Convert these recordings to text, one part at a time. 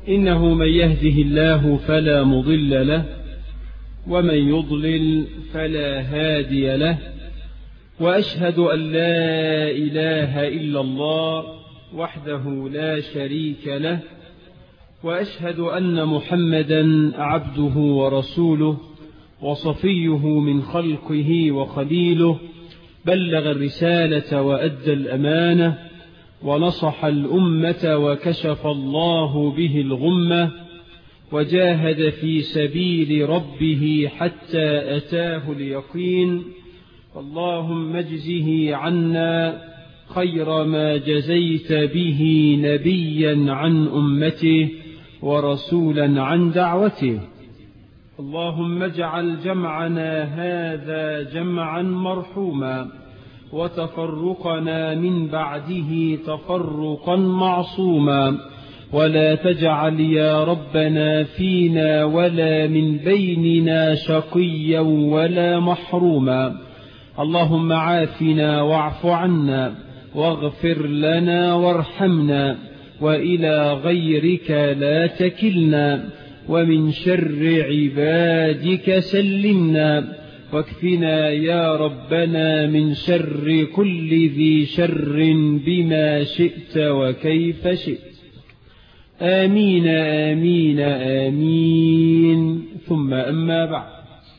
إنه من يهده الله فلا مضل له ومن يضلل فلا هادي له وأشهد أن لا إله إلا الله وحده لا شريك له وأشهد أن محمدا عبده ورسوله وصفيه من خلقه وخليله بلغ الرسالة وأدى الأمانة ونصح الأمة وكشف الله به الغمة وجاهد في سبيل ربه حتى أتاه اليقين اللهم اجزه عنا خير ما جزيت به نبيا عن أمته ورسولا عن دعوته اللهم اجعل جمعنا هذا جمعا مرحوما وتفرقنا من بعده تفرقا معصوما ولا تجعل يا ربنا فينا ولا من بيننا شقيا ولا محروما اللهم عافنا واعف عنا واغفر لنا وارحمنا وإلى غيرك لا تكلنا ومن شر عبادك سلمنا واكفنا يا ربنا من شر كل ذي شر بما شئت وكيف شئت آمين آمين آمين ثم أما بعد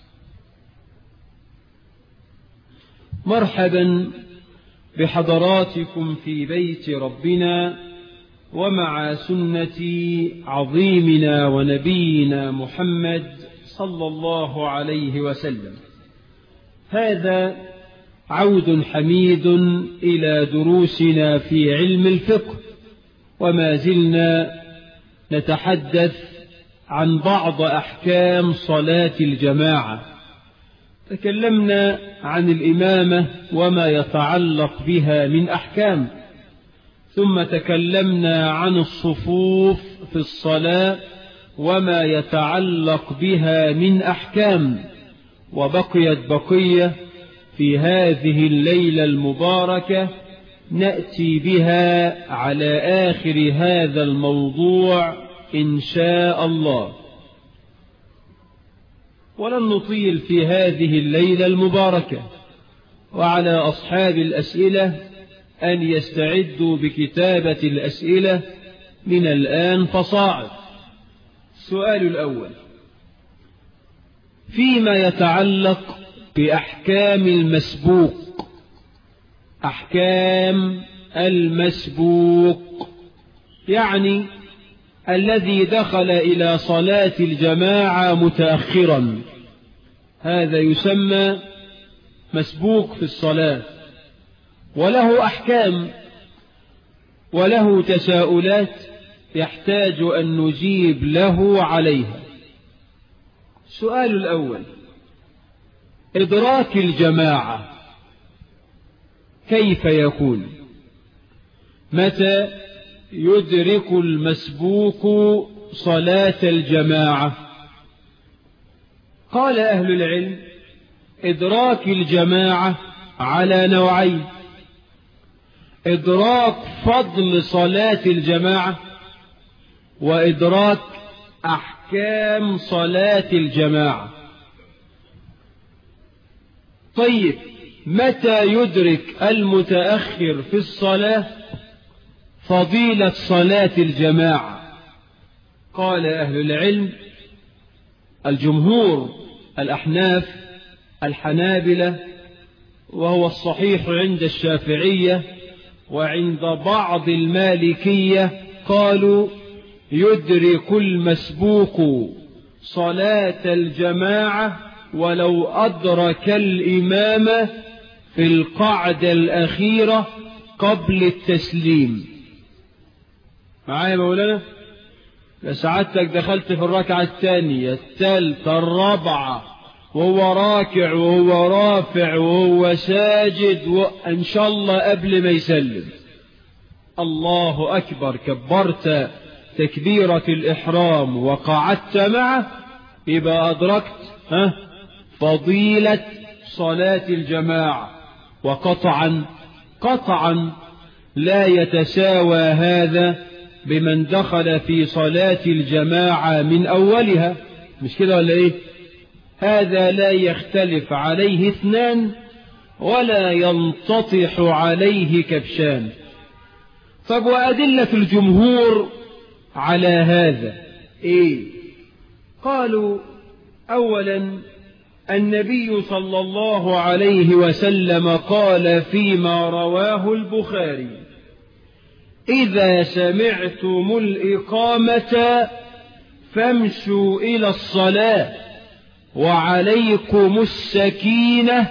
مرحبا بحضراتكم في بيت ربنا ومع سنة عظيمنا ونبينا محمد صلى الله عليه وسلم هذا عود حميد إلى دروسنا في علم الفقه وما زلنا نتحدث عن بعض أحكام صلاة الجماعة تكلمنا عن الإمامة وما يتعلق بها من أحكام ثم تكلمنا عن الصفوف في الصلاة وما يتعلق بها من أحكام وبقيت بقية في هذه الليلة المباركة نأتي بها على آخر هذا الموضوع إن شاء الله ولن نطيل في هذه الليلة المباركة وعلى أصحاب الأسئلة أن يستعدوا بكتابة الأسئلة من الآن فصاعد السؤال الأول فيما يتعلق بأحكام المسبوق أحكام المسبوق يعني الذي دخل إلى صلاة الجماعة متأخرا هذا يسمى مسبوق في الصلاة وله أحكام وله تساؤلات يحتاج أن نجيب له عليها السؤال الأول إدراك الجماعة كيف يكون متى يدرك المسبوق صلاة الجماعة قال أهل العلم إدراك الجماعة على نوعين إدراك فضل صلاة الجماعة وإدراك أحكام صلاة الجماعة طيب متى يدرك المتأخر في الصلاة فضيلة صلاة الجماعة قال أهل العلم الجمهور الأحناف الحنابلة وهو الصحيح عند الشافعية وعند بعض المالكية قالوا يدرك المسبوق صلاة الجماعة ولو أدرك الإمام في القعدة الأخيرة قبل التسليم معايا مولانا لسعادتك دخلت في الركعة الثانية الثالثة الرابعة وهو راكع وهو رافع وهو ساجد وإن شاء الله قبل ما يسلم الله أكبر كبرت تكبيرة الإحرام وقعدت معه يبقى أدركت ها فضيلة صلاة الجماعة وقطعا قطعا لا يتساوى هذا بمن دخل في صلاة الجماعة من أولها مش كده ولا إيه هذا لا يختلف عليه اثنان ولا ينتطح عليه كبشان طب وأدلة الجمهور على هذا إيه قالوا أولا النبي صلى الله عليه وسلم قال فيما رواه البخاري إذا سمعتم الإقامة فامشوا إلى الصلاة وعليكم السكينة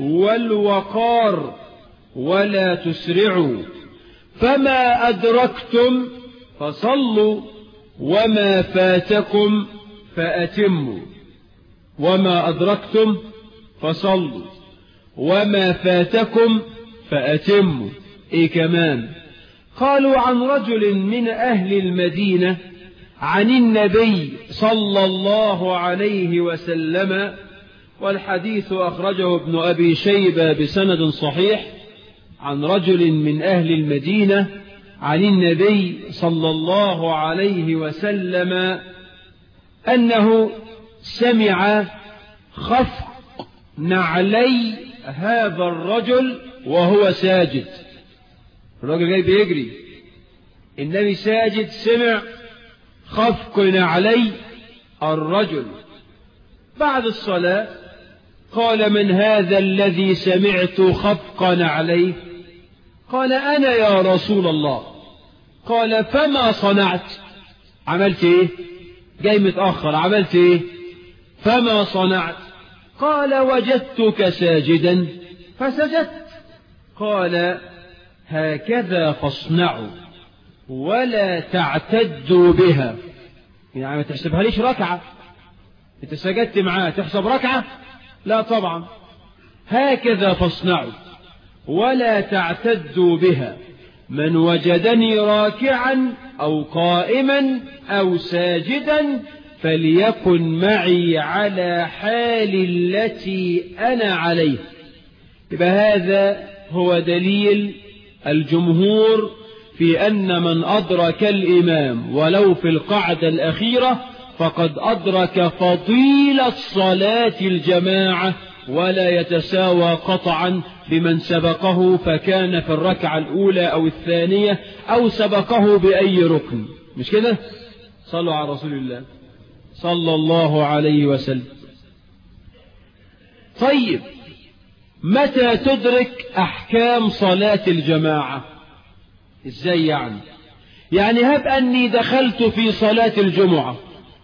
والوقار ولا تسرعوا فما أدركتم فصلوا وما فاتكم فأتموا وما أدركتم فصلوا وما فاتكم فأتموا إيه كمان قالوا عن رجل من أهل المدينة عن النبي صلى الله عليه وسلم والحديث أخرجه ابن أبي شيبة بسند صحيح عن رجل من أهل المدينة عن النبي صلى الله عليه وسلم أنه سمع خفق نعلي هذا الرجل وهو ساجد الراجل جاي بيجري النبي ساجد سمع خفق نعلي الرجل بعد الصلاة قال من هذا الذي سمعت خفقا عليه قال أنا يا رسول الله قال فما صنعت عملت ايه جاي متأخر عملت ايه فما صنعت قال وجدتك ساجدا فسجدت قال هكذا فاصنعوا ولا تعتدوا بها يعني ما تحسبها ليش ركعة انت سجدت معاه تحسب ركعة لا طبعا هكذا فاصنعوا ولا تعتدوا بها من وجدني راكعا أو قائما أو ساجدا فليكن معي على حال التي أنا عليه يبقى هذا هو دليل الجمهور في أن من أدرك الإمام ولو في القعدة الأخيرة فقد أدرك فضيلة صلاة الجماعة ولا يتساوى قطعا بمن سبقه فكان في الركعة الأولى أو الثانية أو سبقه بأي ركن مش كده صلوا على رسول الله صلى الله عليه وسلم طيب متى تدرك أحكام صلاة الجماعة ازاي يعني يعني هب أني دخلت في صلاة الجمعة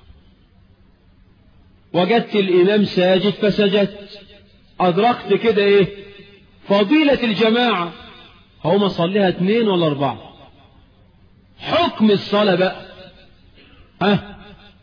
وجدت الإمام ساجد فسجدت أدركت كده إيه فضيلة الجماعة هو صليها اثنين ولا أربعة حكم الصلاة بقى ها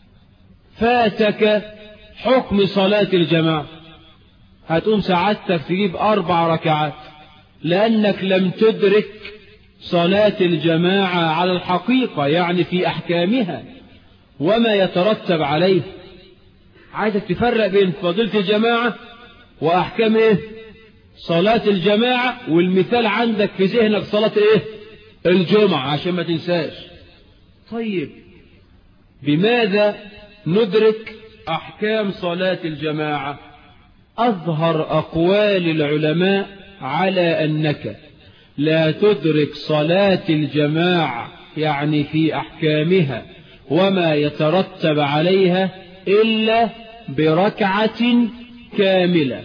فاتك حكم صلاة الجماعة هتقوم سعادتك تجيب أربع ركعات لأنك لم تدرك صلاة الجماعة على الحقيقة يعني في أحكامها وما يترتب عليه عايزك تفرق بين فضيلة الجماعة وأحكام إيه صلاة الجماعة والمثال عندك في ذهنك صلاة إيه الجمعة عشان ما تنساش طيب بماذا ندرك أحكام صلاة الجماعة أظهر أقوال العلماء على أنك لا تدرك صلاة الجماعة يعني في أحكامها وما يترتب عليها إلا بركعة كاملة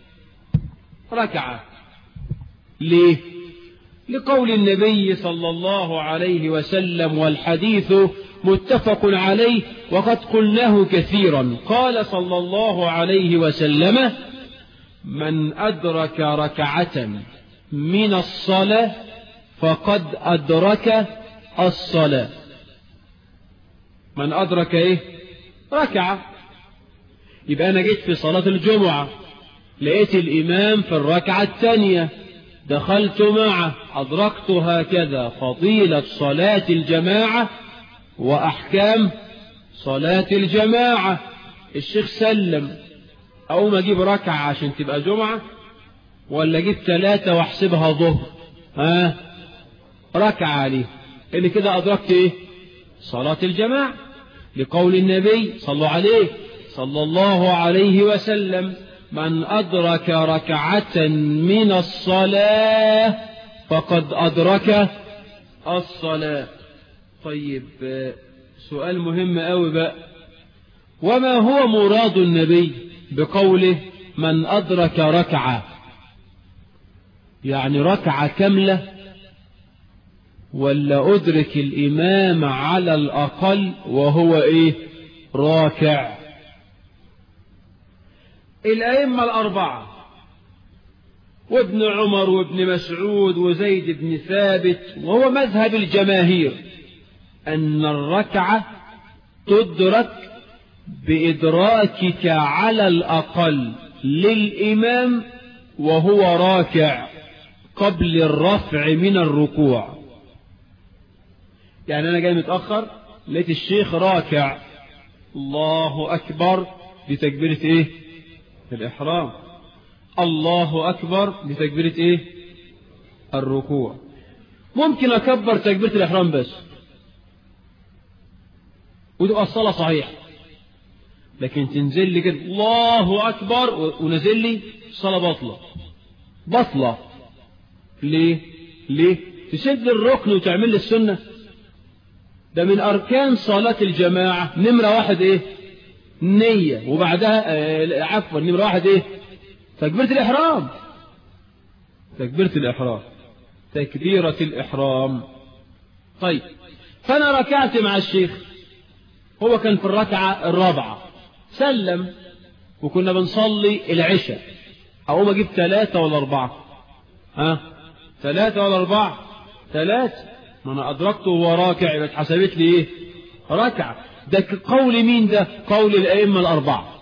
ركعة ليه لقول النبي صلى الله عليه وسلم والحديث متفق عليه وقد قلناه كثيرا قال صلى الله عليه وسلم من أدرك ركعة من الصلاة فقد أدرك الصلاة من أدرك إيه ركعة يبقى أنا جيت في صلاة الجمعة لقيت الإمام في الركعة الثانية دخلت معه أدركت هكذا فضيلة صلاة الجماعة وأحكام صلاة الجماعة الشيخ سلم أو أجيب ركعة عشان تبقى جمعة ولا أجيب ثلاثة واحسبها ظهر ها ركعة عليه اللي كده أدركت إيه صلاة الجماعة لقول النبي صلى عليه صلى الله عليه وسلم من أدرك ركعة من الصلاة فقد أدرك الصلاة طيب سؤال مهم أوي بقى وما هو مراد النبي بقوله من أدرك ركعة يعني ركعة كاملة ولا أدرك الإمام على الأقل وهو إيه راكع الأئمة الأربعة وابن عمر وابن مسعود وزيد بن ثابت وهو مذهب الجماهير أن الركعة تدرك بإدراكك على الأقل للإمام وهو راكع قبل الرفع من الركوع يعني أنا جاي متأخر لقيت الشيخ راكع الله أكبر بتكبيرة إيه الإحرام الله أكبر بتكبيرة إيه الركوع ممكن أكبر تكبيرة الإحرام بس وتبقى الصلاة صحيحة لكن تنزل لي كده الله أكبر ونزل لي الصلاة بطلة بطلة ليه ليه تسد الركن وتعمل لي السنة ده من أركان صلاة الجماعة نمرة واحد إيه نية وبعدها آه عفوا نمرة واحد إيه تكبيرة الإحرام تكبيرة الإحرام تكبيرة الإحرام طيب فأنا ركعت مع الشيخ هو كان في الركعة الرابعة سلم وكنا بنصلي العشاء أقوم أجيب ثلاثة ولا أربعة ها ثلاثة ولا أربعة ثلاثة ما أنا أدركته وهو راكع يبقى اتحسبت لي إيه ركعة ده قول مين ده قول الأئمة الأربعة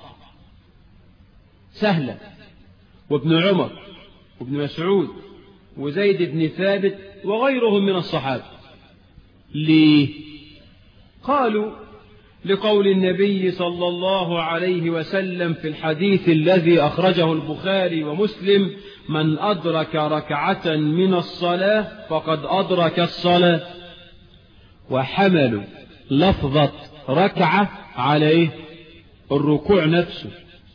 سهلة وابن عمر وابن مسعود وزيد بن ثابت وغيرهم من الصحابة ليه قالوا لقول النبي صلى الله عليه وسلم في الحديث الذي أخرجه البخاري ومسلم من أدرك ركعة من الصلاة فقد أدرك الصلاة وحملوا لفظة ركعة على إيه؟ الركوع نفسه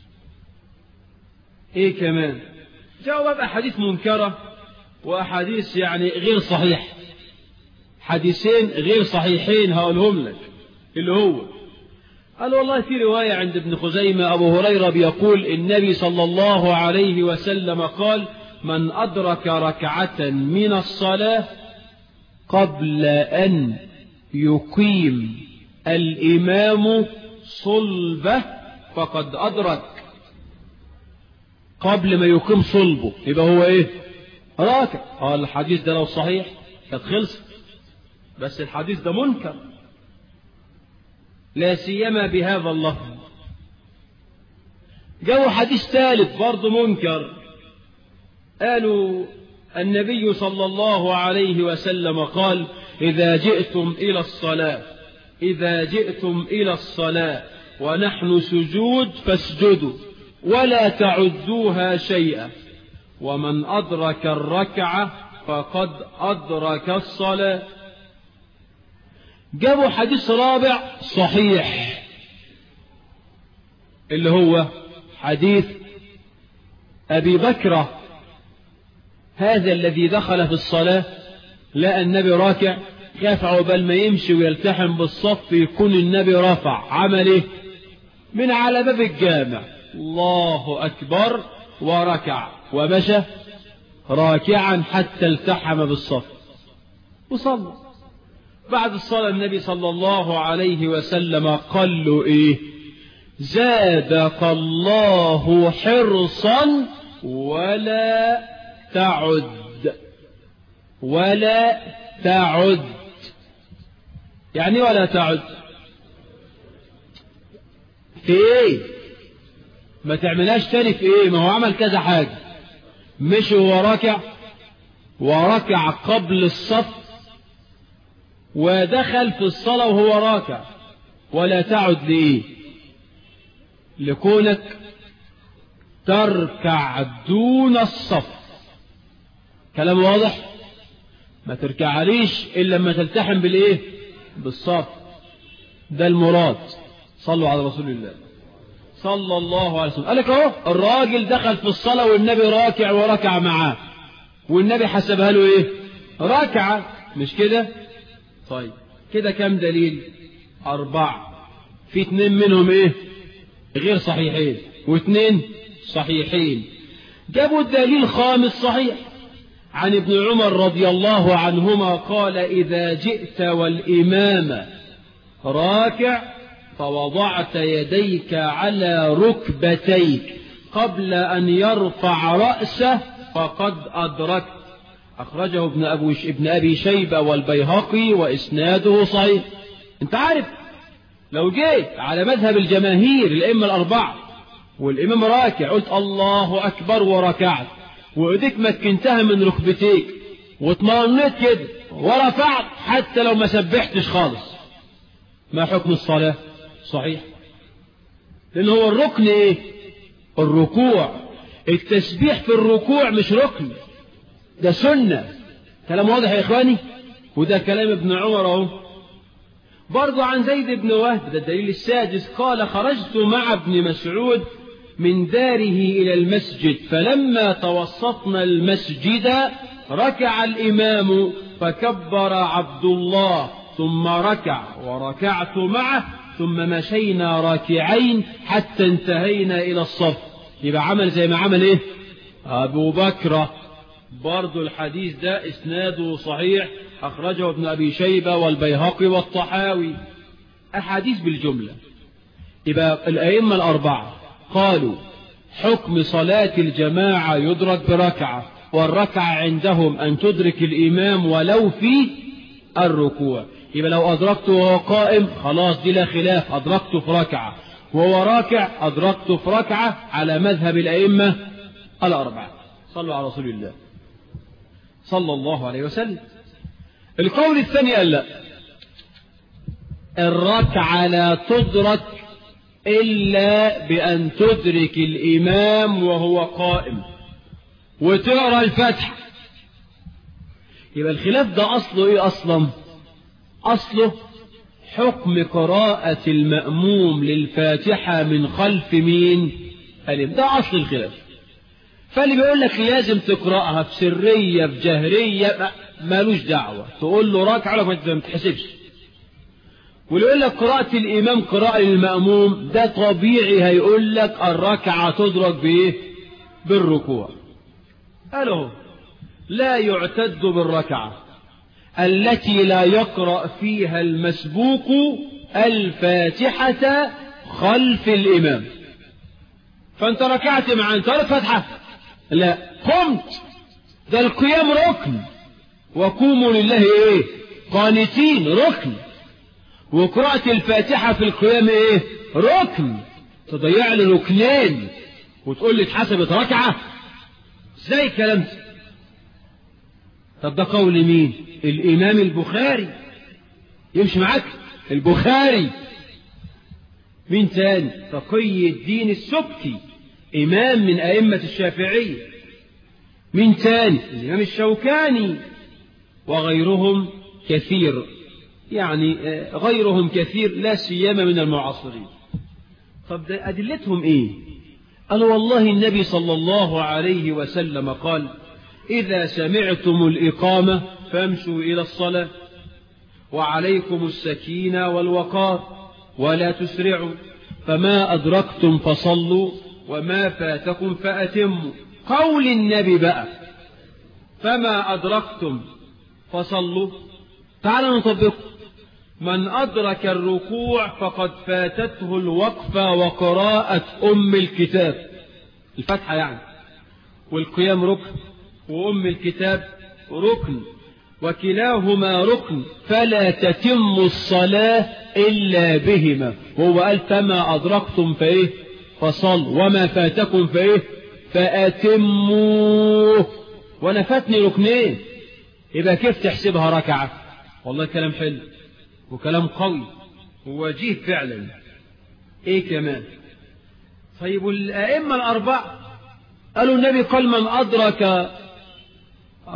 إيه كمان جاءوا بقى أحاديث منكرة وأحاديث يعني غير صحيح حديثين غير صحيحين هقولهم لك اللي هو قال والله في رواية عند ابن خزيمة أبو هريرة بيقول النبي صلى الله عليه وسلم قال من أدرك ركعة من الصلاة قبل أن يقيم الإمام صلبه فقد أدرك قبل ما يقيم صلبه يبقى هو إيه راكع قال الحديث ده لو صحيح كانت خلصت بس الحديث ده منكر لا سيما بهذا اللفظ جاءوا حديث ثالث برضه منكر قالوا النبي صلى الله عليه وسلم قال إذا جئتم إلى الصلاة إذا جئتم إلى الصلاة ونحن سجود فاسجدوا ولا تعدوها شيئا ومن أدرك الركعة فقد أدرك الصلاة جابوا حديث رابع صحيح اللي هو حديث أبي بكرة هذا الذي دخل في الصلاة لقى النبي راكع خاف عقبال ما يمشي ويلتحم بالصف يكون النبي رفع عمل ايه من على باب الجامع الله أكبر وركع ومشى راكعا حتى التحم بالصف وصلى بعد الصلاة النبي صلى الله عليه وسلم قال له إيه زادك الله حرصا ولا تعد ولا تعد يعني ولا تعد في ايه ما تعملهاش تاني في ايه ما هو عمل كذا حاجة مش هو راكع وركع قبل الصف ودخل في الصلاة وهو راكع ولا تعد لإيه لكونك تركع دون الصف كلام واضح ما تركعليش إلا لما تلتحم بالإيه بالصف ده المراد صلوا على رسول الله صلى الله عليه وسلم قال لك اهو الراجل دخل في الصلاة والنبي راكع وركع معاه والنبي حسبها له ايه ركعة مش كده طيب كده كم دليل أربعة في اتنين منهم ايه غير صحيحين واتنين صحيحين جابوا الدليل خامس صحيح عن ابن عمر رضي الله عنهما قال إذا جئت والإمام راكع فوضعت يديك على ركبتيك قبل أن يرفع رأسه فقد أدركت أخرجه ابن, أبو ابن أبي شيبة والبيهقي وإسناده صحيح أنت عارف لو جيت على مذهب الجماهير الأئمة الأربعة والإمام راكع قلت الله أكبر وركعت وإيديك مكنتها من ركبتيك واطمئنيت كده ورفعت حتى لو ما سبحتش خالص ما حكم الصلاة صحيح لأن هو الركن إيه الركوع التسبيح في الركوع مش ركن ده سنة كلام واضح يا إخواني وده كلام ابن عمر اهو برضو عن زيد بن وهب ده الدليل السادس قال خرجت مع ابن مسعود من داره إلى المسجد فلما توسطنا المسجد ركع الإمام فكبر عبد الله ثم ركع وركعت معه ثم مشينا راكعين حتى انتهينا إلى الصف يبقى عمل زي ما عمل إيه أبو بكر برضو الحديث ده إسناده صحيح أخرجه ابن أبي شيبة والبيهقي والطحاوي أحاديث بالجملة يبقى الأئمة الأربعة قالوا حكم صلاة الجماعة يدرك بركعة والركعة عندهم أن تدرك الإمام ولو في الركوع يبقى لو أدركته وهو قائم خلاص دي لا خلاف أدركته في ركعة وهو راكع أدركته في ركعة على مذهب الأئمة الأربعة صلوا على رسول الله صلى الله عليه وسلم القول الثاني قال لا الركعة لا تدرك إلا بأن تدرك الإمام وهو قائم وتقرأ الفتح يبقى الخلاف ده أصله إيه أصلا أصله حكم قراءة المأموم للفاتحة من خلف مين الإمام ده أصل الخلاف فاللي بيقول لك لازم تقرأها في سرية في جهرية مالوش دعوة تقول له راكع لك ما تحسبش واللي يقول لك قراءة الإمام قراءة للمأموم ده طبيعي هيقول لك الركعة تدرك بإيه بالركوع قالوا لا يعتد بالركعة التي لا يقرأ فيها المسبوق الفاتحة خلف الإمام فأنت ركعت مع أنت الفتحة لا قمت ده القيام ركن وقوموا لله ايه قانتين ركن وقراءة الفاتحة في القيام ايه ركن تضيع لي ركنين وتقول لي اتحسبت ركعة ازاي الكلام ده طب ده قول مين الامام البخاري يمشي معاك البخاري مين تاني تقي الدين السبكي إمام من أئمة الشافعية من تاني الإمام الشوكاني وغيرهم كثير يعني غيرهم كثير لا سيما من المعاصرين طب ده أدلتهم إيه قال والله النبي صلى الله عليه وسلم قال إذا سمعتم الإقامة فامشوا إلى الصلاة وعليكم السكينة والوقار ولا تسرعوا فما أدركتم فصلوا وما فاتكم فأتموا قول النبي بقى فما أدركتم فصلوا تعالوا نطبقه من أدرك الركوع فقد فاتته الوقفة وقراءة أم الكتاب الفتحة يعني والقيام ركن وأم الكتاب ركن وكلاهما ركن فلا تتم الصلاة إلا بهما وهو قال فما أدركتم فإيه فصل وما فاتكم فإيه فأتموه وأنا فاتني ركنين يبقى كيف تحسبها ركعة والله كلام حلو وكلام قوي ووجيه فعلا ايه كمان طيب الأئمة الأربعة قالوا النبي قال من أدرك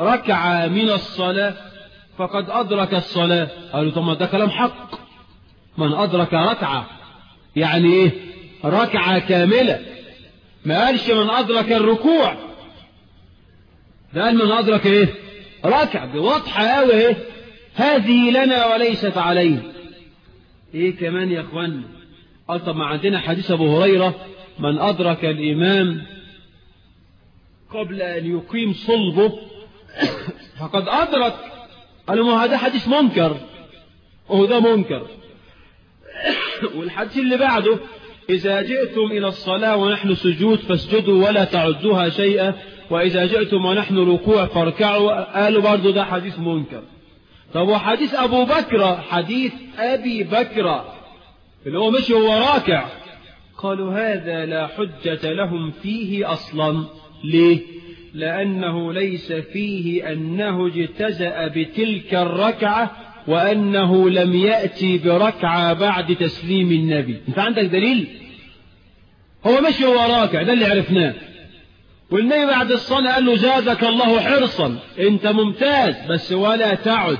ركعة من الصلاة فقد أدرك الصلاة قالوا طب ده كلام حق من أدرك ركعة يعني إيه ركعة كاملة ما قالش من أدرك الركوع ده قال من أدرك إيه ركعة بواضحة أوي إيه هذه لنا وليست علينا إيه كمان يا أخوانا قال طب ما عندنا حديث أبو هريرة من أدرك الإمام قبل أن يقيم صلبه فقد أدرك قالوا ما هذا حديث منكر وهو ده منكر والحديث اللي بعده إذا جئتم إلى الصلاة ونحن سجود فاسجدوا ولا تعدوها شيئا وإذا جئتم ونحن ركوع فاركعوا قالوا برضو ده حديث منكر طب وحديث أبو بكر حديث أبي بكر اللي هو مش هو راكع قالوا هذا لا حجة لهم فيه أصلا ليه لأنه ليس فيه أنه اجتزأ بتلك الركعة وأنه لم يأتي بركعة بعد تسليم النبي أنت عندك دليل هو مش هو راكع ده اللي عرفناه والنبي بعد الصلاة قال له زادك الله حرصا انت ممتاز بس ولا تعد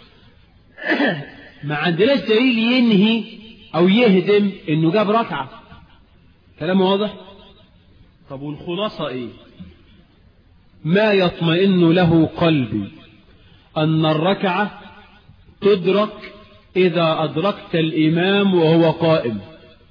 ما عندناش دليل ينهي او يهدم انه جاب ركعة كلام واضح طب والخلاصة ايه ما يطمئن له قلبي ان الركعة تدرك اذا ادركت الامام وهو قائم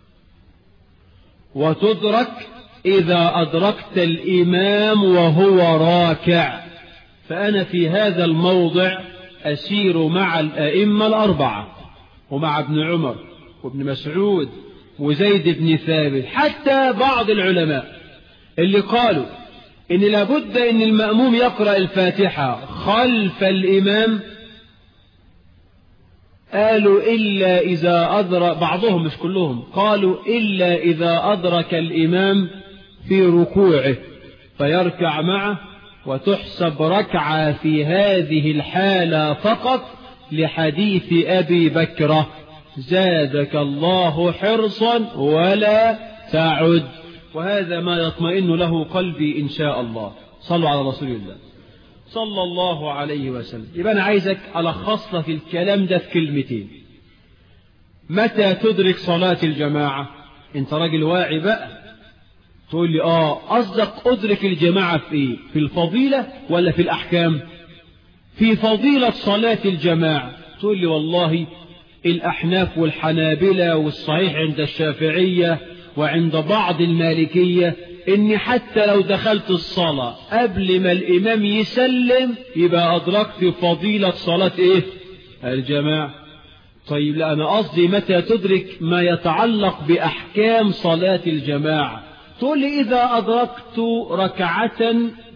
وتدرك إذا أدركت الإمام وهو راكع فأنا في هذا الموضع أسير مع الأئمة الأربعة ومع ابن عمر وابن مسعود وزيد بن ثابت حتى بعض العلماء اللي قالوا إن لابد إن المأموم يقرأ الفاتحة خلف الإمام قالوا إلا إذا أدرك بعضهم مش كلهم قالوا إلا إذا أدرك الإمام في ركوعه فيركع معه وتحسب ركعة في هذه الحالة فقط لحديث أبي بكرة زادك الله حرصا ولا تعد وهذا ما يطمئن له قلبي إن شاء الله صلوا على رسول الله صلى الله عليه وسلم يبقى أنا عايزك ألخص لك الكلام ده في كلمتين متى تدرك صلاة الجماعة انت راجل واعي بقى تقول لي اه قصدك ادرك الجماعة في ايه في الفضيلة ولا في الاحكام في فضيلة صلاة الجماعة تقول لي والله الاحناف والحنابلة والصحيح عند الشافعية وعند بعض المالكية ان حتى لو دخلت الصلاة قبل ما الامام يسلم يبقى ادركت فضيلة صلاة ايه الجماعة طيب لا انا قصدي متى تدرك ما يتعلق باحكام صلاة الجماعة تقول لي إذا أدركت ركعة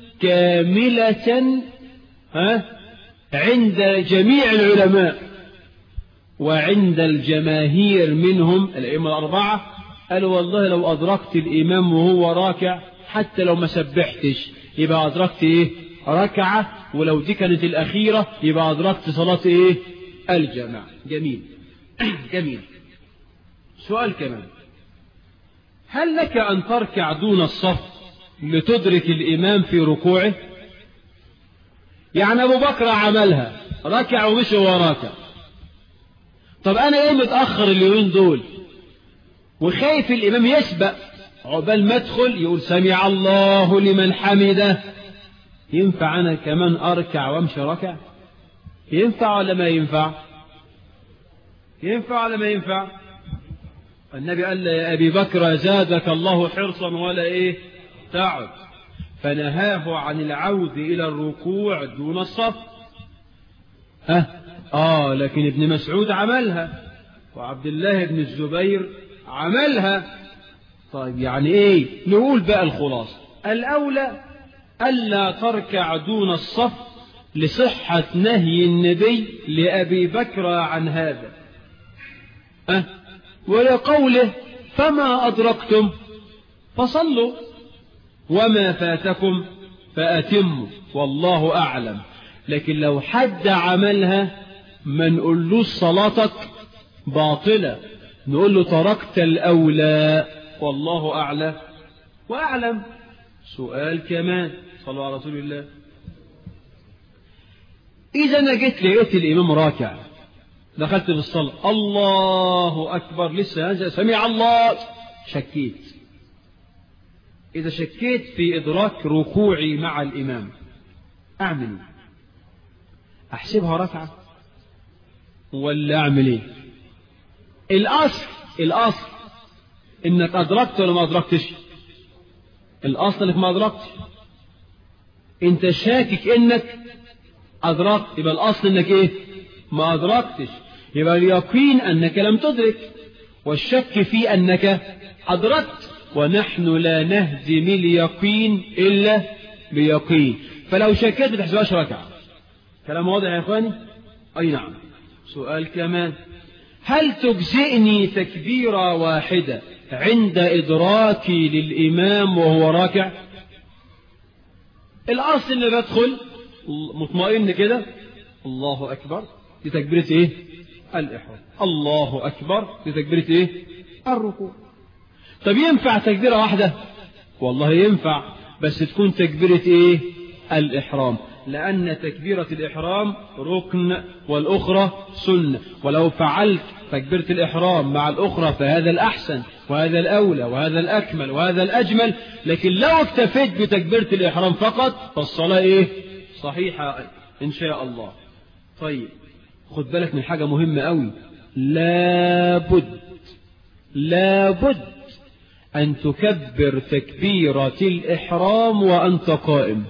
كاملة ها عند جميع العلماء وعند الجماهير منهم الأئمة الأربعة قالوا والله لو أدركت الإمام وهو راكع حتى لو ما سبحتش يبقى أدركت إيه ركعة ولو دي كانت الأخيرة يبقى أدركت صلاة إيه الجماعة جميل جميل سؤال كمان هل لك أن تركع دون الصف لتدرك الإمام في ركوعه يعني أبو بكر عملها ركع ومشي وراكع طب أنا إيه متأخر اليومين دول وخايف الإمام يسبق عقبال ما أدخل يقول سمع الله لمن حمده ينفع أنا كمان أركع وأمشي ركع ينفع ولا ما ينفع ينفع ولا ما ينفع النبي قال يا أبي بكر زادك الله حرصا ولا إيه تعد فنهاه عن العود إلى الركوع دون الصف أه آه لكن ابن مسعود عملها وعبد الله بن الزبير عملها طيب يعني إيه نقول بقى الخلاصة الأولى ألا تركع دون الصف لصحة نهي النبي لأبي بكر عن هذا أه ولقوله فما أدركتم فصلوا وما فاتكم فأتموا والله أعلم لكن لو حد عملها ما نقولوش صلاتك باطلة نقول له تركت الأولى والله أعلى وأعلم سؤال كمان صلوا على رسول الله إذا أنا جيت لقيت الإمام راكع دخلت في الصلاة الله أكبر لسه سمع الله شكيت إذا شكيت في إدراك ركوعي مع الإمام أعمل أحسبها ركعة ولا أعمل إيه الأصل الأصل إنك أدركت ولا ما أدركتش الأصل إنك ما أدركتش أنت شاكك إنك أدركت يبقى الأصل إنك إيه ما أدركتش يبقى اليقين أنك لم تدرك والشك في أنك أدركت ونحن لا نهدم اليقين إلا بيقين فلو شكيت ما تحسبهاش ركعة كلام واضح يا إخواني أي نعم سؤال كمان هل تجزئني تكبيرة واحدة عند إدراكي للإمام وهو راكع الأصل إني بدخل مطمئن كده الله أكبر دي تكبيرة إيه الإحرام الله أكبر دي تكبيرة إيه الركوع طب ينفع تكبيرة واحدة والله ينفع بس تكون تكبيرة إيه الإحرام لأن تكبيرة الإحرام ركن والأخرى سنة ولو فعلت تكبيرة الإحرام مع الأخرى فهذا الأحسن وهذا الأولى وهذا الأكمل وهذا الأجمل لكن لو اكتفيت بتكبيرة الإحرام فقط فالصلاة إيه صحيحة إن شاء الله طيب خد بالك من حاجة مهمة أوي لابد لابد أن تكبر تكبيرة الإحرام وأنت قائم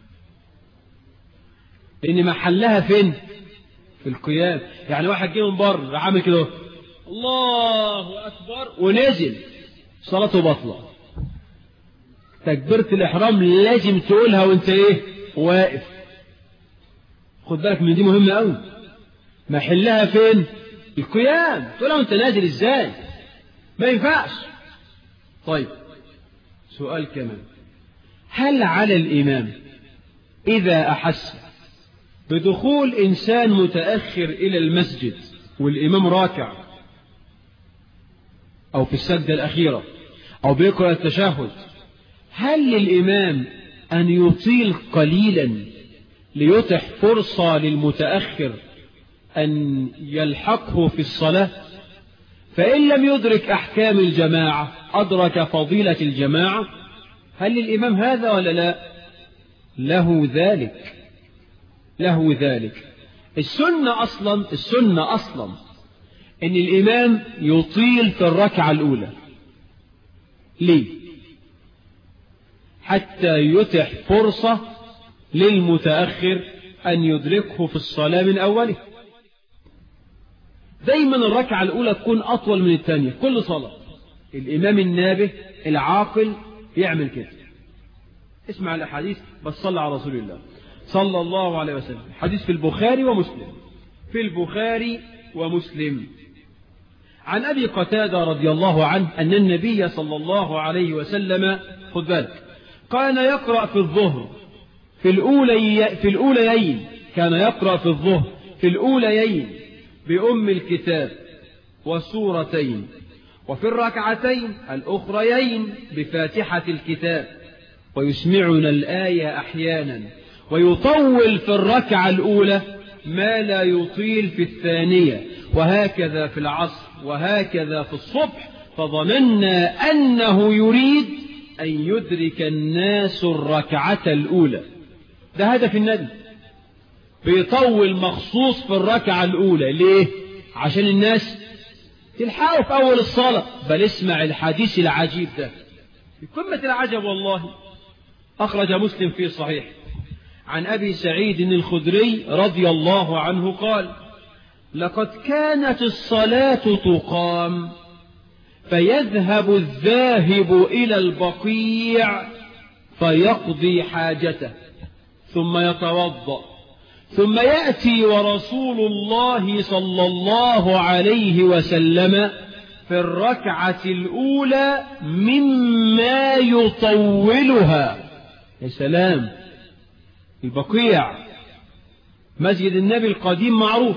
إن محلها فين في القيام يعني واحد جه من بره عامل كده الله أكبر ونزل صلاته بطلة تكبيرة الإحرام لازم تقولها وانت ايه واقف خد بالك من دي مهمة قوي محلها فين القيام تقولها وانت نازل ازاي ما ينفعش طيب سؤال كمان هل على الإمام إذا أحس بدخول إنسان متأخر إلى المسجد والإمام راكع أو في السجدة الأخيرة أو بيقرأ التشهد هل للإمام أن يطيل قليلا ليتح فرصة للمتأخر أن يلحقه في الصلاة فإن لم يدرك أحكام الجماعة أدرك فضيلة الجماعة هل للإمام هذا ولا لا له ذلك له ذلك السنة أصلا السنة أصلا أن الإمام يطيل في الركعة الأولى ليه حتى يتح فرصة للمتأخر أن يدركه في الصلاة من أوله دايما الركعة الأولى تكون أطول من الثانية كل صلاة الإمام النابه العاقل يعمل كده اسمع الأحاديث بس صلى على رسول الله صلى الله عليه وسلم حديث في البخاري ومسلم في البخاري ومسلم عن أبي قتادة رضي الله عنه أن النبي صلى الله عليه وسلم خذ بالك كان يقرأ في الظهر في الأولي في الأوليين كان يقرأ في الظهر في الأوليين بأم الكتاب وسورتين وفي الركعتين الأخريين بفاتحة الكتاب ويسمعنا الآية أحيانا ويطول في الركعة الأولى ما لا يطيل في الثانية وهكذا في العصر وهكذا في الصبح فظننا أنه يريد أن يدرك الناس الركعة الأولى ده هدف النبي بيطول مخصوص في الركعة الأولى ليه؟ عشان الناس تلحقوا في أول الصلاة بل اسمع الحديث العجيب ده في قمة العجب والله أخرج مسلم في صحيح عن أبي سعيد الخدري رضي الله عنه قال لقد كانت الصلاة تقام فيذهب الذاهب إلى البقيع فيقضي حاجته ثم يتوضأ ثم يأتي ورسول الله صلى الله عليه وسلم في الركعة الأولى مما يطولها يا سلام البقيع مسجد النبي القديم معروف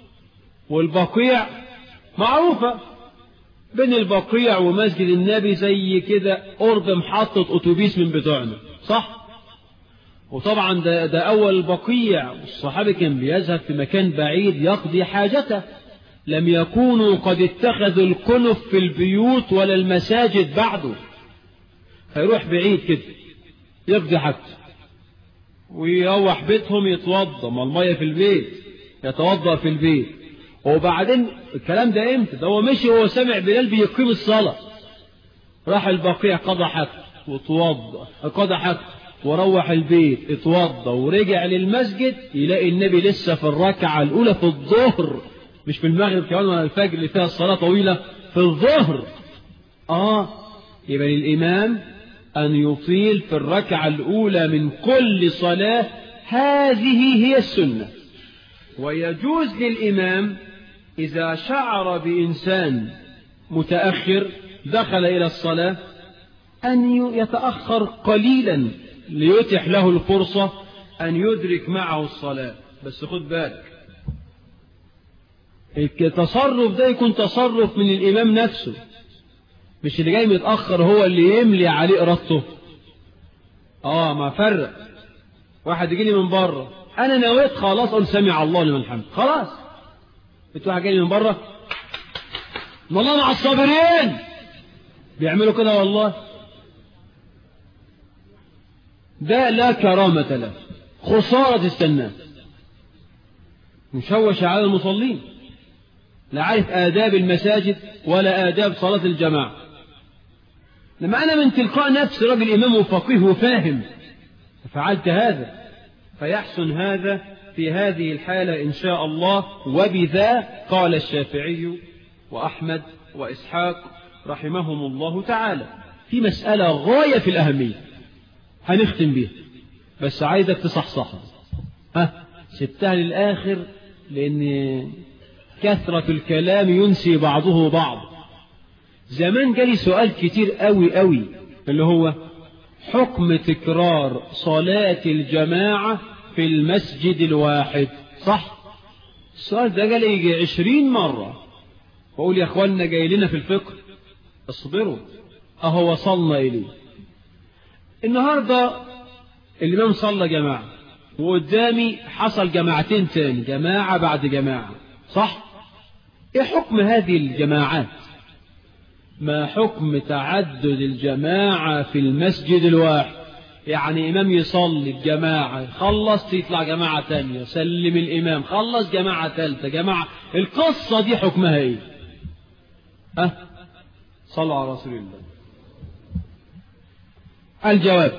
والبقيع معروفة بين البقيع ومسجد النبي زي كده قرب محطة أتوبيس من بتوعنا صح وطبعا ده, ده أول البقيع والصحابي كان بيذهب في مكان بعيد يقضي حاجته لم يكونوا قد اتخذوا الكنف في البيوت ولا المساجد بعده هيروح بعيد كده يقضي حاجته ويروح بيتهم يتوضا ما الميه في البيت يتوضا في البيت وبعدين الكلام ده امتى ده هو مشي وهو سامع بلال بيقيم الصلاه راح البقيع قضى حاجته وتوضا قضى حاجته وروح البيت اتوضى ورجع للمسجد يلاقي النبي لسه في الركعة الأولى في الظهر مش في المغرب كمان ولا الفجر اللي فيها الصلاة طويلة في الظهر آه يبقى للإمام أن يطيل في الركعة الأولى من كل صلاة هذه هي السنة ويجوز للإمام إذا شعر بإنسان متأخر دخل إلى الصلاة أن يتأخر قليلا ليتح له الفرصة أن يدرك معه الصلاة بس خد بالك التصرف ده يكون تصرف من الإمام نفسه مش اللي جاي متأخر هو اللي يملي عليه إرادته آه ما فرق واحد يجي لي من بره أنا نويت خلاص أقول سمع الله لمن حمد خلاص انت واحد جاي من بره والله مع الصابرين بيعملوا كده والله ده لا كرامة له خسارة السنة مشوش على المصلين لا عارف آداب المساجد ولا آداب صلاة الجماعة لما أنا من تلقاء نفسي راجل إمام وفقيه وفاهم فعلت هذا فيحسن هذا في هذه الحالة إن شاء الله وبذا قال الشافعي وأحمد وإسحاق رحمهم الله تعالى في مسألة غاية في الأهمية هنختم بيها بس عايزك تصحصحها ها سبتها للآخر لأن كثرة الكلام ينسي بعضه بعض زمان جالي سؤال كتير قوي قوي اللي هو حكم تكرار صلاة الجماعة في المسجد الواحد صح السؤال ده جالي يجي عشرين مرة بقول يا اخوانا جاي لنا في الفقه اصبروا اهو وصلنا اليه النهاردة الإمام صلى جماعة وقدامي حصل جماعتين تاني جماعة بعد جماعة صح ايه حكم هذه الجماعات ما حكم تعدد الجماعة في المسجد الواحد يعني إمام يصلي الجماعة خلص يطلع جماعة تانية سلم الإمام خلص جماعة ثالثة جماعة القصة دي حكمها ايه أه صلوا على رسول الله الجواب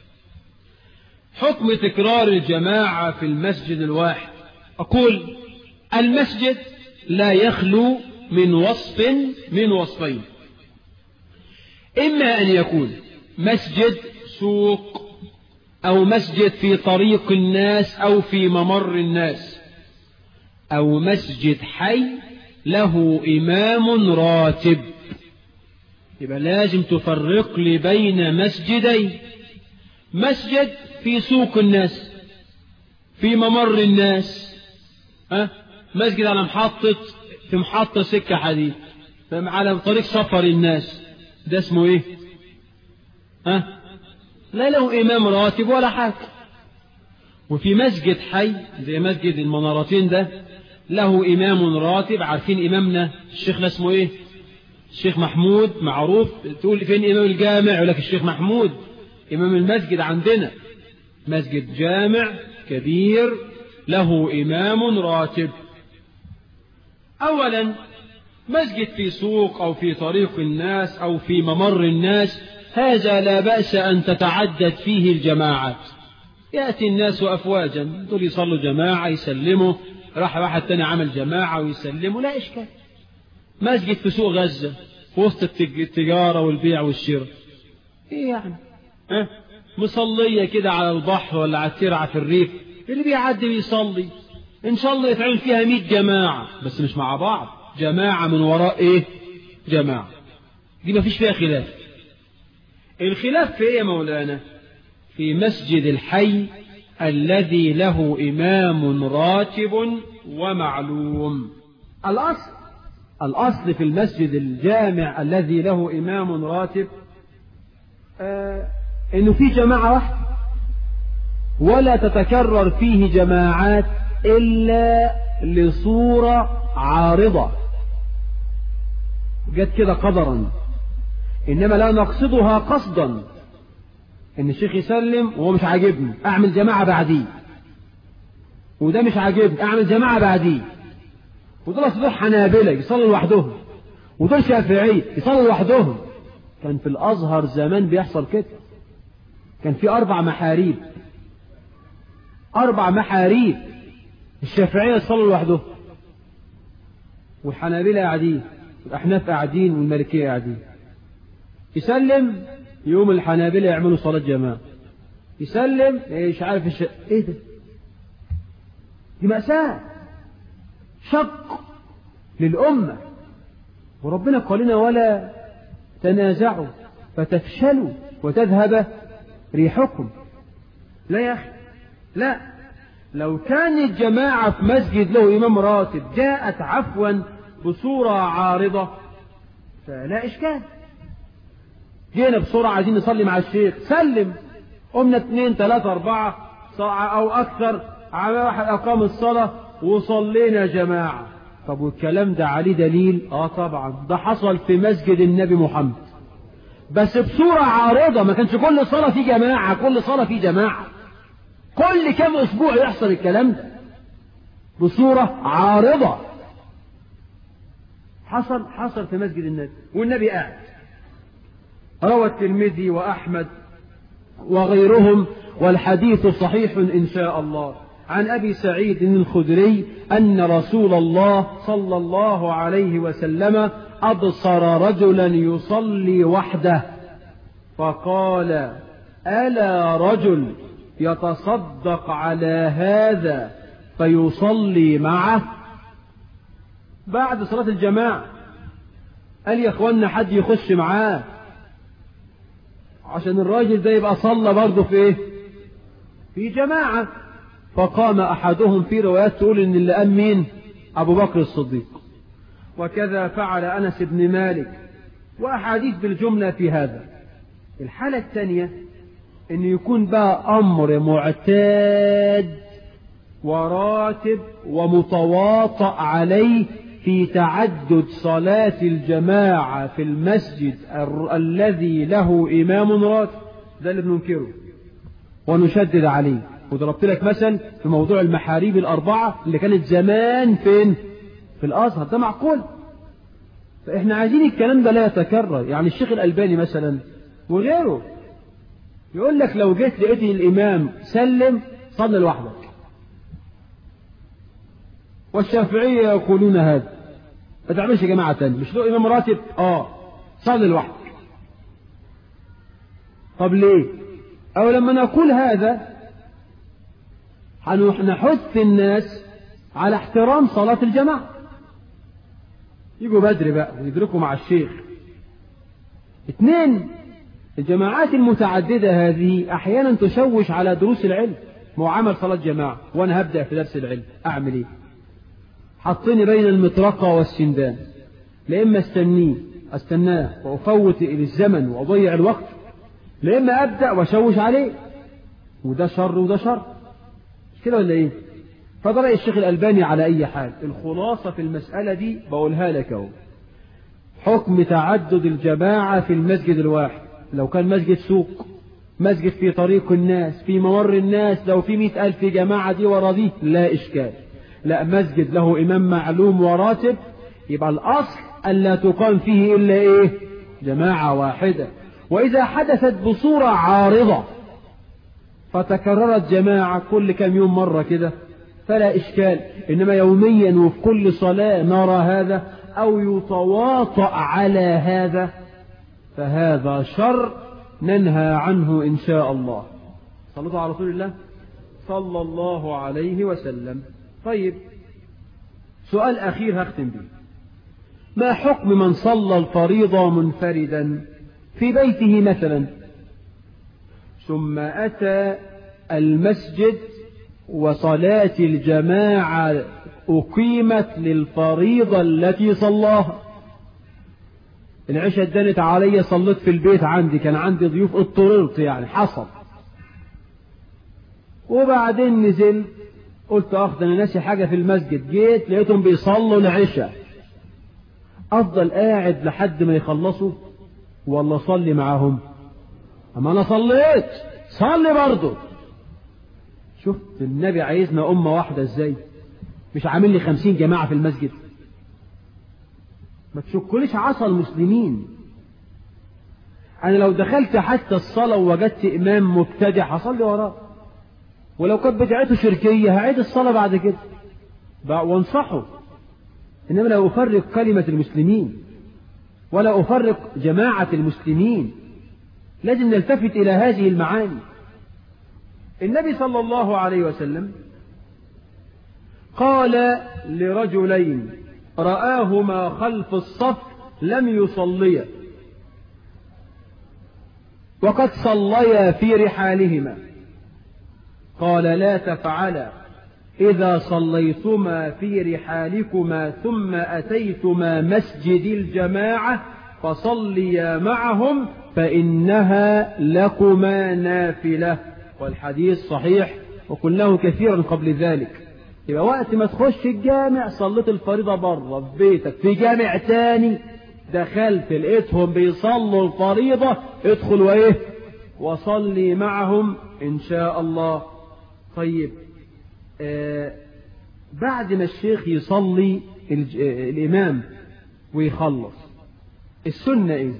حكم تكرار الجماعة في المسجد الواحد أقول المسجد لا يخلو من وصف من وصفين إما أن يكون مسجد سوق أو مسجد في طريق الناس أو في ممر الناس أو مسجد حي له إمام راتب يبقى لازم تفرق لي بين مسجدين مسجد في سوق الناس في ممر الناس أه؟ مسجد على محطة في محطة سكة حديد على طريق سفر الناس ده اسمه ايه أه؟ لا له إمام راتب ولا حاجة وفي مسجد حي زي مسجد المنارتين ده له إمام راتب عارفين إمامنا الشيخ اسمه إيه الشيخ محمود معروف تقول فين إمام الجامع يقول لك الشيخ محمود إمام المسجد عندنا مسجد جامع كبير له إمام راتب أولا مسجد في سوق أو في طريق الناس أو في ممر الناس هذا لا بأس أن تتعدد فيه الجماعات يأتي الناس أفواجا دول يصلوا جماعة يسلموا راح واحد تاني عمل جماعة ويسلموا لا إشكال مسجد في سوق غزة في وسط التجارة والبيع والشراء إيه يعني أه؟ مصلية كده على البحر ولا على الترعة في الريف اللي بيعدي بيصلي إن شاء الله يتعمل فيها مئة جماعة بس مش مع بعض جماعة من وراء إيه جماعة دي ما فيش فيها خلاف الخلاف في إيه يا مولانا في مسجد الحي الذي له إمام راتب ومعلوم الأصل الأصل في المسجد الجامع الذي له إمام راتب آه إنه في جماعة واحدة ولا تتكرر فيه جماعات إلا لصورة عارضة جت كده قدرا إنما لا نقصدها قصدا إن الشيخ يسلم وهو مش عاجبني أعمل جماعة بعديه وده مش عاجبني أعمل جماعة بعديه ودول أصدقاء حنابلة يصلوا لوحدهم ودول شافعية يصلوا لوحدهم كان في الأزهر زمان بيحصل كده كان في أربع محاريب أربع محاريب الشافعية يصلوا لوحدهم والحنابلة قاعدين والأحناف قاعدين والمالكية قاعدين يسلم يوم الحنابلة يعملوا صلاة جماعة يسلم مش عارف الش... ايه ده دي مأساة شق للأمة وربنا قال لنا ولا تنازعوا فتفشلوا وتذهب ريحكم لا يا أخي لا لو كانت جماعة في مسجد له إمام راتب جاءت عفوا بصورة عارضة فلا إشكال جينا بسرعة عايزين نصلي مع الشيخ سلم قمنا اثنين ثلاثة أربعة ساعة أو أكثر على واحد أقام الصلاة وصلينا جماعة طب والكلام ده عليه دليل اه طبعا ده حصل في مسجد النبي محمد بس بصورة عارضة ما كانش كل صلاة في جماعة كل صلاة في جماعة كل كم أسبوع يحصل الكلام ده بصورة عارضة حصل حصل في مسجد النبي والنبي قاعد روى الترمذي وأحمد وغيرهم والحديث صحيح إن شاء الله عن أبي سعيد الخدري أن رسول الله صلى الله عليه وسلم أبصر رجلا يصلي وحده فقال ألا رجل يتصدق على هذا فيصلي معه بعد صلاة الجماعة قال يا اخوانا حد يخش معاه عشان الراجل ده يبقى صلى برضه في ايه في جماعة فقام احدهم في روايات تقول ان اللي قام مين ابو بكر الصديق وكذا فعل انس بن مالك واحاديث بالجملة في هذا الحالة الثانية ان يكون بقى امر معتاد وراتب ومتواطأ عليه في تعدد صلاة الجماعة في المسجد الذي له إمام راتب ده اللي بننكره ونشدد عليه وضربت لك مثل في موضوع المحاريب الأربعة اللي كانت زمان فين في الأزهر ده معقول فإحنا عايزين الكلام ده لا يتكرر يعني الشيخ الألباني مثلا وغيره يقول لك لو جيت لقيت الإمام سلم صلي لوحدك والشافعية يقولون هذا ما تعملش جماعة تاني مش له إمام راتب آه صلي لوحدك طب ليه أو لما نقول هذا نحث الناس على احترام صلاة الجماعة يجوا بدري بقى ويدركوا مع الشيخ اثنين الجماعات المتعددة هذه أحيانا تشوش على دروس العلم معامل صلاة جماعة وأنا هبدأ في درس العلم أعمل إيه حطني بين المطرقة والسندان لإما استنيه استناه وأفوت إلى الزمن وأضيع الوقت لإما أبدأ وأشوش عليه وده شر وده شر مش كده ولا إيه فده رأي الشيخ الألباني على أي حال الخلاصة في المسألة دي بقولها لك أهو حكم تعدد الجماعة في المسجد الواحد لو كان مسجد سوق مسجد في طريق الناس في ممر الناس لو في مئة ألف جماعة دي ورا دي لا إشكال لا مسجد له إمام معلوم وراتب يبقى الأصل ألا تقام فيه إلا إيه جماعة واحدة وإذا حدثت بصورة عارضة فتكررت جماعة كل كم يوم مرة كده فلا إشكال إنما يوميا وفي كل صلاة نرى هذا أو يتواطأ على هذا فهذا شر ننهى عنه إن شاء الله صلوا على رسول الله صلى الله عليه وسلم طيب سؤال أخير هختم به ما حكم من صلى الفريضة منفردا في بيته مثلا ثم أتى المسجد وصلاة الجماعة أقيمت للفريضة التي صلاها العشاء ادنت علي صليت في البيت عندي كان عندي ضيوف اضطررت يعني حصل وبعدين نزل قلت أخذ أنا ناسي حاجة في المسجد جيت لقيتهم بيصلوا العشاء أفضل قاعد لحد ما يخلصوا ولا أصلي معاهم أما أنا صليت صلي برضه شفت النبي عايزنا أمة واحدة إزاي مش عامل لي خمسين جماعة في المسجد ما تشكلش عصا المسلمين أنا لو دخلت حتى الصلاة ووجدت إمام مبتدع هصلي وراه ولو كانت بدعته شركية هعيد الصلاة بعد كده وانصحه إنما لا أفرق كلمة المسلمين ولا أفرق جماعة المسلمين لازم نلتفت إلى هذه المعاني النبي صلى الله عليه وسلم قال لرجلين رآهما خلف الصف لم يصليا وقد صليا في رحالهما قال لا تفعلا إذا صليتما في رحالكما ثم أتيتما مسجد الجماعة فصليا معهم فإنها لكما نافلة والحديث صحيح وقلناه كثيرا قبل ذلك يبقى وقت ما تخش الجامع صليت الفريضة بره في بيتك في جامع تاني دخلت لقيتهم بيصلوا الفريضة ادخل وايه وصلي معهم ان شاء الله طيب آه بعد ما الشيخ يصلي الامام ويخلص السنة ايه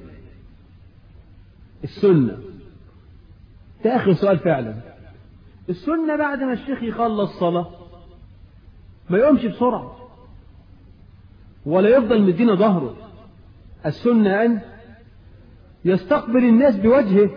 السنة ده اخر سؤال فعلا السنة بعد ما الشيخ يخلص صلاة ما يقومش بسرعة ولا يفضل مدينا ظهره السنة أن يستقبل الناس بوجهه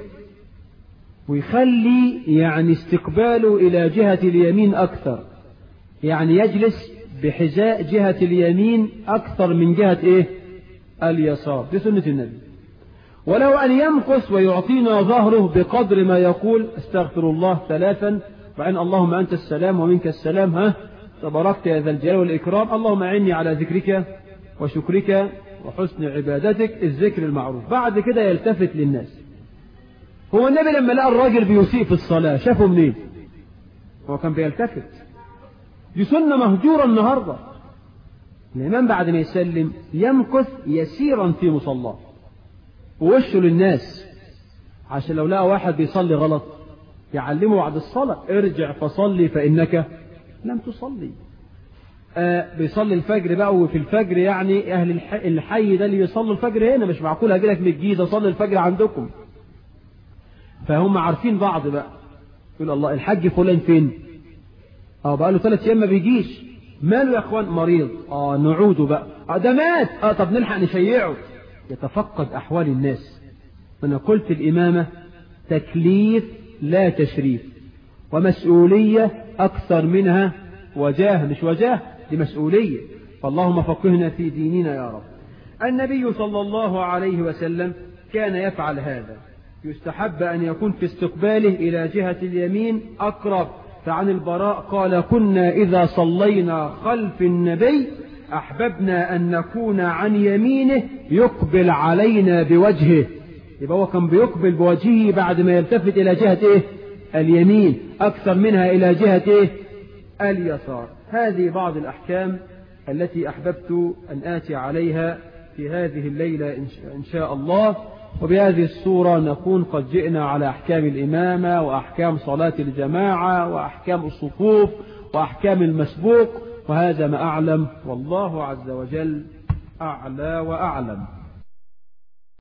ويخلي يعني استقباله إلى جهة اليمين أكثر يعني يجلس بحذاء جهة اليمين أكثر من جهة إيه اليسار دي سنة النبي ولو أن يمكث ويعطينا ظهره بقدر ما يقول استغفر الله ثلاثا وعن اللهم أنت السلام ومنك السلام ها تباركت يا ذا الجلال والإكرام اللهم أعني على ذكرك وشكرك وحسن عبادتك الذكر المعروف بعد كده يلتفت للناس هو النبي لما لقى الراجل بيسيء في الصلاة شافه منين هو كان بيلتفت دي سنة مهجورة النهاردة الإمام بعد ما يسلم يمكث يسيرا في مصلاه ووشه للناس عشان لو لقى واحد بيصلي غلط يعلمه بعد الصلاة ارجع فصلي فإنك لم تصلي آه بيصلي الفجر بقى وفي الفجر يعني أهل الحي, الحي ده اللي يصلوا الفجر هنا مش معقول هاجي لك من الجيزة صلي الفجر عندكم فهم عارفين بعض بقى يقول الله الحاج فلان فين اه بقى له ثلاث ايام ما بيجيش ماله يا اخوان مريض اه نعوده بقى اه ده مات اه طب نلحق نشيعه يتفقد احوال الناس انا قلت الامامه تكليف لا تشريف ومسؤوليه اكثر منها وجاه مش وجاه دي مسؤوليه فاللهم فقهنا في ديننا يا رب النبي صلى الله عليه وسلم كان يفعل هذا يستحب أن يكون في استقباله إلى جهة اليمين أقرب فعن البراء قال كنا إذا صلينا خلف النبي أحببنا أن نكون عن يمينه يقبل علينا بوجهه يبقى هو كان بيقبل بوجهه بعد ما يلتفت إلى جهة إيه؟ اليمين أكثر منها إلى جهة إيه؟ اليسار هذه بعض الأحكام التي أحببت أن آتي عليها في هذه الليلة إن شاء الله وبهذه الصورة نكون قد جئنا على أحكام الإمامة وأحكام صلاة الجماعة وأحكام الصفوف وأحكام المسبوق وهذا ما أعلم والله عز وجل أعلى وأعلم